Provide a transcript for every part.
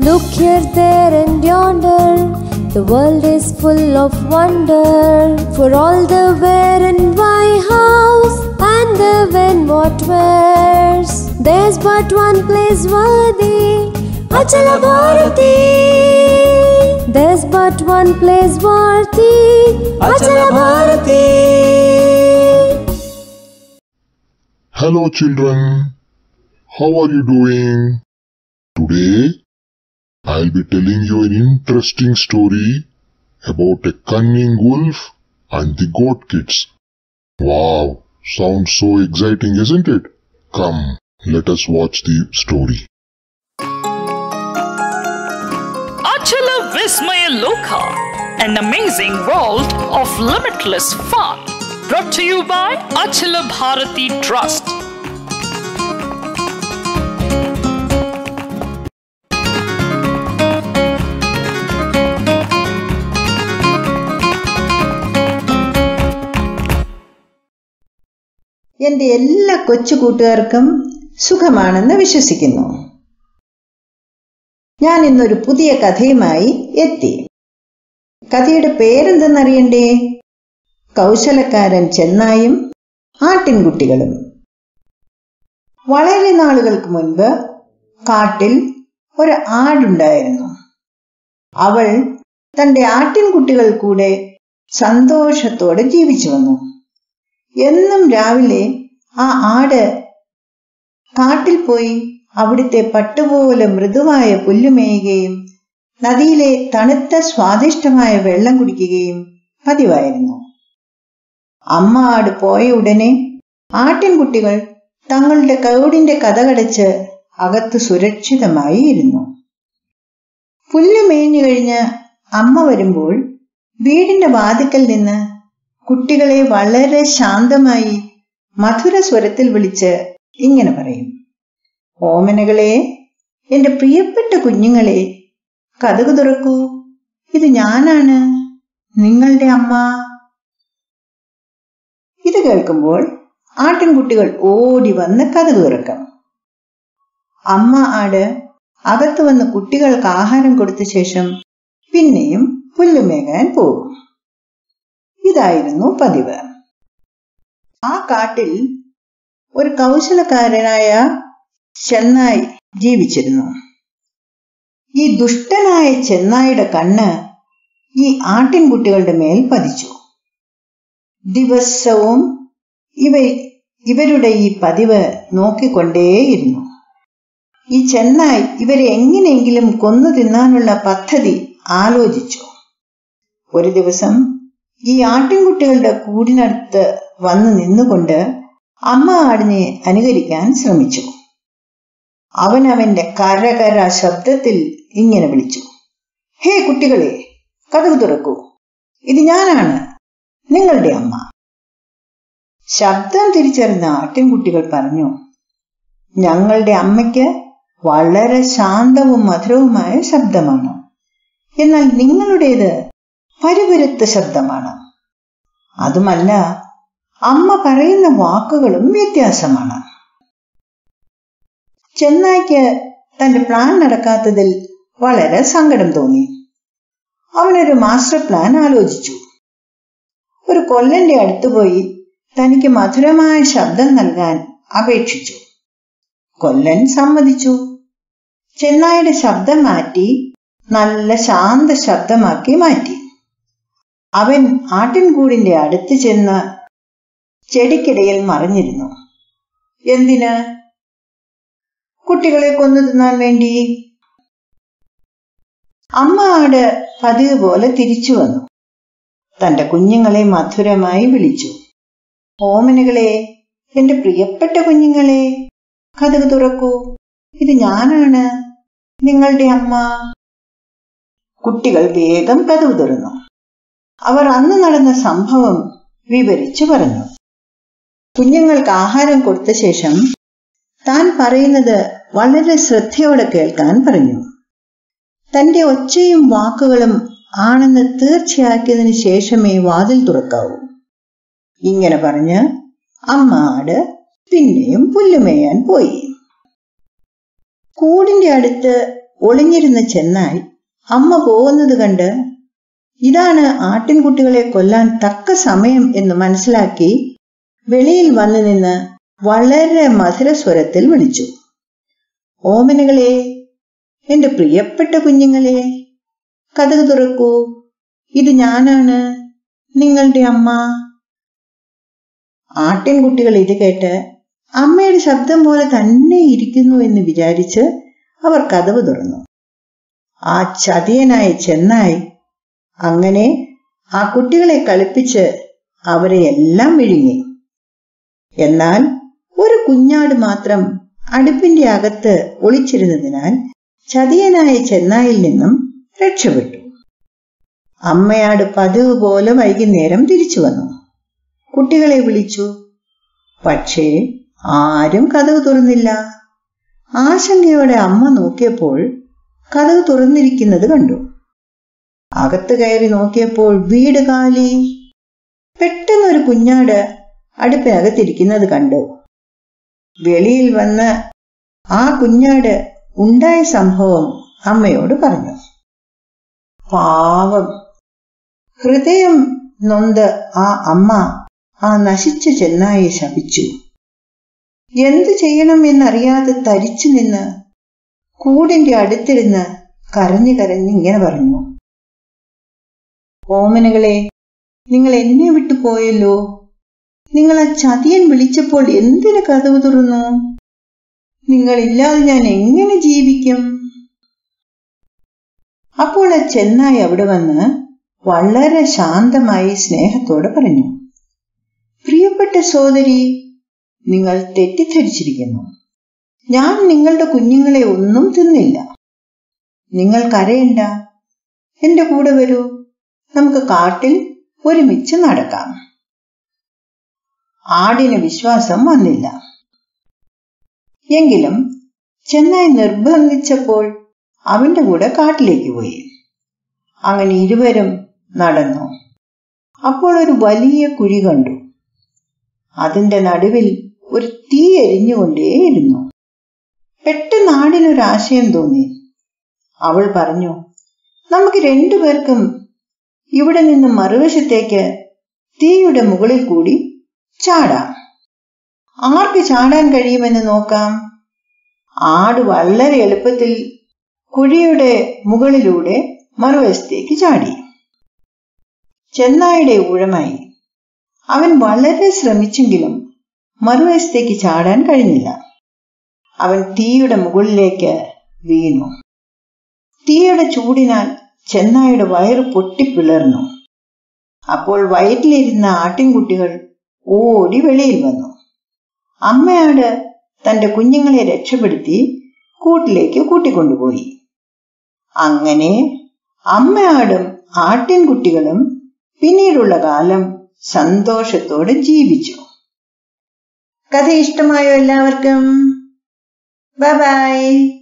Look here, there, and yonder. The world is full of wonder. For all the where and why house and the when what where's. There's but one place worthy. Achala Bharati. There's but one place worthy. Achala Bharati. Hello, children. How are you doing? Today, I'll be telling you an interesting story about a cunning wolf and the goat kids. Wow, sounds so exciting, isn't it? Come, let us watch the story. Achala Vismaya Loka, an amazing world of limitless fun. Brought to you by Achala Bharati Trust. എന്റെ എല്ലാ കൊച്ചു കൂട്ടുകാർക്കും സുഖമാണെന്ന് വിശ്വസിക്കുന്നു ഞാൻ ഇന്നൊരു പുതിയ കഥയുമായി എത്തി കഥയുടെ പേരെന്തെന്നറിയണ്ടേ കൗശലക്കാരൻ ചെന്നായും ആട്ടിൻകുട്ടികളും വളരെ നാളുകൾക്ക് മുൻപ് കാട്ടിൽ ഒരു ആടുണ്ടായിരുന്നു അവൾ തന്റെ ആട്ടിൻകുട്ടികൾ കൂടെ സന്തോഷത്തോടെ ജീവിച്ചു വന്നു എന്നും രാവിലെ ആ ആട് കാട്ടിൽ പോയി അവിടുത്തെ പട്ടുപോലെ മൃദുവായ പുല്ലുമേയുകയും നദിയിലെ തണുത്ത സ്വാദിഷ്ടമായ വെള്ളം കുടിക്കുകയും പതിവായിരുന്നു അമ്മ ആട് പോയ ഉടനെ ആട്ടിൻകുട്ടികൾ തങ്ങളുടെ കൗടിന്റെ കഥകടച്ച് അകത്ത് സുരക്ഷിതമായി ഇരുന്നു പുല്ല് മേഞ്ഞു കഴിഞ്ഞ് അമ്മ വരുമ്പോൾ വീടിന്റെ വാതിക്കൽ നിന്ന് കുട്ടികളെ വളരെ ശാന്തമായി മധുര സ്വരത്തിൽ വിളിച്ച് ഇങ്ങനെ പറയും ഓമനകളെ എന്റെ പ്രിയപ്പെട്ട കുഞ്ഞുങ്ങളെ കഥകു തുറക്കൂ ഇത് ഞാനാണ് നിങ്ങളുടെ അമ്മ ഇത് കേൾക്കുമ്പോൾ ആട്ടിൻകുട്ടികൾ ഓടി വന്ന് കഥകു തുറക്കും അമ്മ ആട് അകത്ത് വന്ന് കുട്ടികൾക്ക് ആഹാരം കൊടുത്ത ശേഷം പിന്നെയും പുല്ലുമേകാൻ പോകും ഇതായിരുന്നു പതിവ് ആ കാട്ടിൽ ഒരു കൗശലക്കാരനായ ചെന്നായി ജീവിച്ചിരുന്നു ഈ ദുഷ്ടനായ ചെന്നായിയുടെ കണ്ണ് ഈ ആട്ടിൻകുട്ടികളുടെ മേൽ പതിച്ചു ദിവസവും ഇവ ഇവരുടെ ഈ പതിവ് നോക്കിക്കൊണ്ടേയിരുന്നു ഈ ചെന്നായി ഇവരെ എങ്ങനെയെങ്കിലും കൊന്നു തിന്നാനുള്ള പദ്ധതി ആലോചിച്ചു ഒരു ദിവസം ഈ ആട്ടിൻകുട്ടികളുടെ കൂടിനടുത്ത് വന്നു നിന്നുകൊണ്ട് അമ്മ ആടിനെ അനുകരിക്കാൻ ശ്രമിച്ചു അവൻ അവന്റെ കരകര ശബ്ദത്തിൽ ഇങ്ങനെ വിളിച്ചു ഹേ കുട്ടികളെ കഥകു തുറക്കൂ ഇത് ഞാനാണ് നിങ്ങളുടെ അമ്മ ശബ്ദം തിരിച്ചറിഞ്ഞ ആട്ടിൻകുട്ടികൾ പറഞ്ഞു ഞങ്ങളുടെ അമ്മയ്ക്ക് വളരെ ശാന്തവും മധുരവുമായ ശബ്ദമാണ് എന്നാൽ നിങ്ങളുടേത് പരുപരുത്ത ശബ്ദമാണ് അതുമല്ല അമ്മ പറയുന്ന വാക്കുകളും വ്യത്യാസമാണ് ചെന്നായ്ക്ക് തന്റെ പ്ലാൻ നടക്കാത്തതിൽ വളരെ സങ്കടം തോന്നി അവനൊരു മാസ്റ്റർ പ്ലാൻ ആലോചിച്ചു ഒരു കൊല്ലന്റെ അടുത്ത് പോയി തനിക്ക് മധുരമായ ശബ്ദം നൽകാൻ അപേക്ഷിച്ചു കൊല്ലൻ സമ്മതിച്ചു ചെന്നായുടെ ശബ്ദം മാറ്റി നല്ല ശാന്ത ശബ്ദമാക്കി മാറ്റി അവൻ ആട്ടിൻകൂടിന്റെ അടുത്ത് ചെന്ന് ചെടിക്കിടയിൽ മറിഞ്ഞിരുന്നു എന്തിന് കുട്ടികളെ കൊന്നു തിന്നാൻ വേണ്ടി അമ്മ ആട് പതിവ് പോലെ തിരിച്ചു വന്നു തന്റെ കുഞ്ഞുങ്ങളെ മധുരമായി വിളിച്ചു ഓമനകളെ എന്റെ പ്രിയപ്പെട്ട കുഞ്ഞുങ്ങളെ കഥക് തുറക്കൂ ഇത് ഞാനാണ് നിങ്ങളുടെ അമ്മ കുട്ടികൾ വേഗം കഥകു തുറന്നു അവർ അന്ന് നടന്ന സംഭവം വിവരിച്ചു പറഞ്ഞു കുഞ്ഞുങ്ങൾക്ക് ആഹാരം കൊടുത്ത ശേഷം താൻ പറയുന്നത് വളരെ ശ്രദ്ധയോടെ കേൾക്കാൻ പറഞ്ഞു തന്റെ ഒച്ചയും വാക്കുകളും ആണെന്ന് തീർച്ചയാക്കിയതിനു ശേഷമേ വാതിൽ തുറക്കാവൂ ഇങ്ങനെ പറഞ്ഞ് അമ്മ ആട് പിന്നെയും പുല്ലുമേയാൻ പോയി കൂടിന്റെ അടുത്ത് ഒളിഞ്ഞിരുന്ന ചെന്നായി അമ്മ പോകുന്നത് കണ്ട് ഇതാണ് ആട്ടിൻകുട്ടികളെ കൊല്ലാൻ തക്ക സമയം എന്ന് മനസ്സിലാക്കി വെളിയിൽ വന്നു നിന്ന് വളരെ മധുരസ്വരത്തിൽ വിളിച്ചു ഓമനകളെ എന്റെ പ്രിയപ്പെട്ട കുഞ്ഞുങ്ങളെ കഥക് തുറക്കൂ ഇത് ഞാനാണ് നിങ്ങളുടെ അമ്മ ആട്ടിൻകുട്ടികൾ ഇത് കേട്ട് അമ്മയുടെ ശബ്ദം പോലെ തന്നെ ഇരിക്കുന്നു എന്ന് വിചാരിച്ച് അവർ കഥവ് തുറന്നു ആ ചതിയനായ ചെന്നായി അങ്ങനെ ആ കുട്ടികളെ കളിപ്പിച്ച് അവരെ എല്ലാം വിഴുങ്ങി എന്നാൽ ഒരു കുഞ്ഞാട് മാത്രം അടുപ്പിന്റെ അകത്ത് ഒളിച്ചിരുന്നതിനാൽ ചതിയനായ ചെന്നായിൽ നിന്നും രക്ഷപ്പെട്ടു അമ്മയാട് പതിവ് പോലെ വൈകുന്നേരം തിരിച്ചു വന്നു കുട്ടികളെ വിളിച്ചു പക്ഷേ ആരും കഥവ് തുറന്നില്ല ആശങ്കയോടെ അമ്മ നോക്കിയപ്പോൾ കഥവ് തുറന്നിരിക്കുന്നത് കണ്ടു അകത്ത് കയറി നോക്കിയപ്പോൾ വീട് കാലി പെട്ടെന്നൊരു കുഞ്ഞാട് അടുപ്പിനകത്തിരിക്കുന്നത് കണ്ടു വെളിയിൽ വന്ന് ആ കുഞ്ഞാട് ഉണ്ടായ സംഭവം അമ്മയോട് പറഞ്ഞു പാവം ഹൃദയം നൊന്ത് ആ അമ്മ ആ നശിച്ച ചെന്നായെ ശപിച്ചു എന്തു ചെയ്യണം എന്നറിയാതെ തരിച്ചു നിന്ന് കൂടിന്റെ അടുത്തിരുന്ന് കരഞ്ഞു കരഞ്ഞ് ഇങ്ങനെ പറഞ്ഞു ഓമനകളെ നിങ്ങൾ എന്നെ വിട്ടു പോയല്ലോ നിങ്ങൾ ആ ചതിയൻ വിളിച്ചപ്പോൾ എന്തിനു കഥവ് തുറന്നു നിങ്ങളില്ലാതെ ഞാൻ എങ്ങനെ ജീവിക്കും അപ്പോൾ ആ ചെന്നായി അവിടെ വന്ന് വളരെ ശാന്തമായി സ്നേഹത്തോടെ പറഞ്ഞു പ്രിയപ്പെട്ട സോദരി നിങ്ങൾ തെറ്റിദ്ധരിച്ചിരിക്കുന്നു ഞാൻ നിങ്ങളുടെ കുഞ്ഞുങ്ങളെ ഒന്നും തിന്നില്ല നിങ്ങൾ കരയണ്ട എന്റെ കൂടെ വരൂ നമുക്ക് കാട്ടിൽ ഒരുമിച്ച് നടക്കാം ആടിന് വിശ്വാസം വന്നില്ല എങ്കിലും ചെന്നായി നിർബന്ധിച്ചപ്പോൾ അവന്റെ കൂടെ കാട്ടിലേക്ക് പോയി അങ്ങനെ ഇരുവരും നടന്നു അപ്പോൾ ഒരു വലിയ കുഴി കണ്ടു അതിന്റെ നടുവിൽ ഒരു തീ എരിഞ്ഞുകൊണ്ടേയിരുന്നു പെട്ടെന്ന് ആടിനൊരാശയം തോന്നി അവൾ പറഞ്ഞു നമുക്ക് രണ്ടുപേർക്കും ഇവിടെ നിന്ന് മറുവശത്തേക്ക് തീയുടെ മുകളിൽ കൂടി ചാടാം ആർക്ക് ചാടാൻ കഴിയുമെന്ന് നോക്കാം ആട് വളരെ എളുപ്പത്തിൽ കുഴിയുടെ മുകളിലൂടെ മറുവശത്തേക്ക് ചാടി ചെന്നായുടെ ഊഴമായി അവൻ വളരെ ശ്രമിച്ചെങ്കിലും മറുവശത്തേക്ക് ചാടാൻ കഴിഞ്ഞില്ല അവൻ തീയുടെ മുകളിലേക്ക് വീണു തീയുടെ ചൂടിനാൽ ചെന്നായുടെ വയറ് പൊട്ടിപ്പിളർന്നു അപ്പോൾ വയറ്റിലിരുന്ന ആട്ടിൻകുട്ടികൾ ഓടി വെളിയിൽ വന്നു അമ്മയാട് തന്റെ കുഞ്ഞുങ്ങളെ രക്ഷപ്പെടുത്തി കൂട്ടിലേക്ക് കൂട്ടിക്കൊണ്ടുപോയി അങ്ങനെ അമ്മയാടും ആട്ടിൻകുട്ടികളും പിന്നീടുള്ള കാലം സന്തോഷത്തോടെ ജീവിച്ചു കഥ ഇഷ്ടമായോ എല്ലാവർക്കും bye bye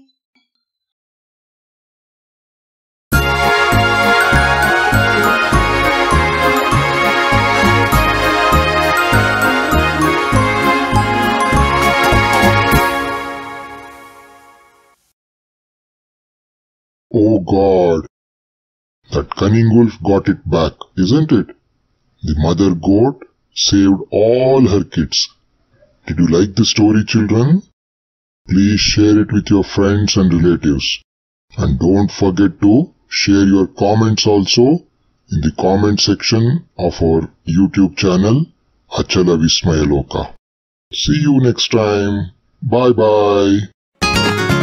Oh God! That cunning wolf got it back, isn't it? The mother goat saved all her kids. Did you like the story, children? Please share it with your friends and relatives. And don't forget to share your comments also in the comment section of our YouTube channel, Achala Vismayaloka. See you next time. Bye bye.